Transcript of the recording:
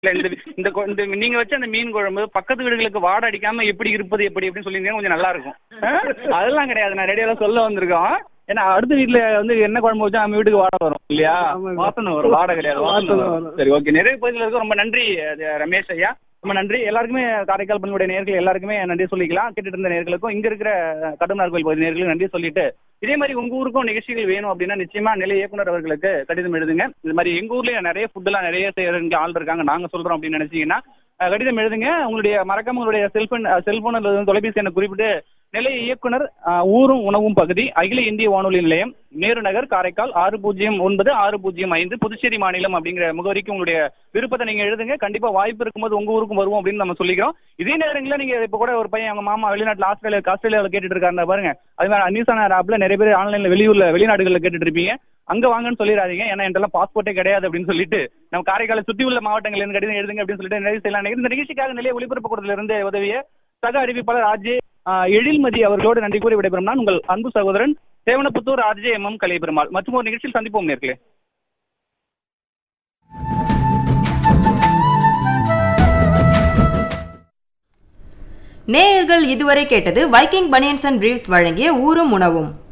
இல்ல இந்த இந்த கொ- இந்த நீங்க வச்ச அந்த மீன் குழம்பு பக்கத்து வீடுகளுக்கு வாடை அடிக்காம எப்படி இருப்பது எப்படி அப்படின்னு சொல்லியிருந்தீங்கன்னா கொஞ்சம் நல்லா இருக்கும் ஆ? அதெல்லாம் கிடையாது நான் ரெடியாக சொல்ல வந்திருக்கோம் ஏன்னா அடுத்த வீட்ல வந்து என்ன குழம்பு வச்சா நம்ம வீட்டுக்கு வாடை வரும் இல்லையா ஆமாங்க. வாசனை வரும் வாடை கிடையாது வாசனை வாசனை வரும் வரும். சரி ஓகே நிறைய பகுதியில் இருக்க ரொம்ப நன்றி அது ரமேஷ் ஐயா ரொம்ப நன்றி எல்லாருக்குமே காரைக்கால் பண்புடைய நேர்கள் எல்லாருக்குமே நன்றி சொல்லிக்கலாம் கேட்டுட்டு இருந்த நேர்களுக்கும் இங்க இருக்கிற கடுமனார் கோயில் பகுதி நேர்களுக்கும் நன்றி சொல்லிட்டு இதே மாதிரி உங்க ஊருக்கும் நிகழ்ச்சிகள் வேணும் அப்படின்னா நிச்சயமா நிலை இயக்குனர் அவர்களுக்கு கடிதம் எழுதுங்க இது மாதிரி எங்க ஊர்லயே நிறைய ஃபுட்டெல்லாம் நிறைய செய்யறதுக்கு ஆள் இருக்காங்க நாங்க சொல்றோம் அப்படின்னு நினைச்சீங்கன்னா அஹ், கடிதம் எழுதுங்க உங்களுடைய மறக்காம உங்களுடைய செல்போன் செல்போன் அல்லது தொலைபேசி எண்ணை குறிப்பிட்டு நிலைய இயக்குனர் அஹ், ஊரும் உணவும் பகுதி அகில இந்திய வானொலி நிலையம் நேரு நகர் காரைக்கால் ஆறு பூஜ்ஜியம் ஒன்பது ஆறு பூஜ்ஜியம் ஐந்து புதுச்சேரி மாநிலம் அப்படிங்கிற முகவரிக்கு உங்களுடைய விருப்பத்தை நீங்க எழுதுங்க கண்டிப்பா வாய்ப்பு இருக்கும்போது உங்க ஊருக்கும் வருவோம் அப்படின்னு நம்ம சொல்லிக்கிறோம் இதே நேரங்களில் நீங்க இப்ப கூட ஒரு பையன் அவங்க மாமா வெளிநாட்டுல ஆஸ்திரேலியா ஆஸ்திரேலியாவில் கேட்டுட்டு இருக்காருன்னா பாருங்க அது மாதிரி நியூஸான ஆப்ல நிறைய பேர் ஆன்லைன்ல வெளியூர்ல வெளிநாடுகளில் கேட்டுட்டு இருப்பீங்க அங்க வாங்கன்னு சொல்லிடாதீங்க ஏன்னா என்கிட்ட பாஸ்போர்ட்டே கிடையாது அப்படின்னு சொல்லிட்டு நம்ம காரைக்காலை சுற்றி உள்ள மாவட்டங்கள் இருந்து கடிதம் எழுதுங்க அப்படின்னு சொல்லிட்டு நிறைய செய்யலாம் நினைக்கிறேன். இந்த நிகழ்ச்சிக்காக நிலைய ஒளிபரப்பு கூடத்துல இருந்து உதவிய சக அறிவிப்பாளர் ஆர்ஜே எழில்மதி அவர்களோடு நன்றி கூறி விடைபெறும் நான் உங்கள் அன்பு சகோதரன் Sevanapputhur RJ M M Kalaiperumal மற்றும் ஒரு நிகழ்ச்சியில் சந்திப்போம் நேர்களே நேயர்கள் இதுவரை கேட்டது வைக்கிங் பனியன்ஸ் அண்ட் பிரீவ்ஸ் வழங்கிய ஊரும் உணவும்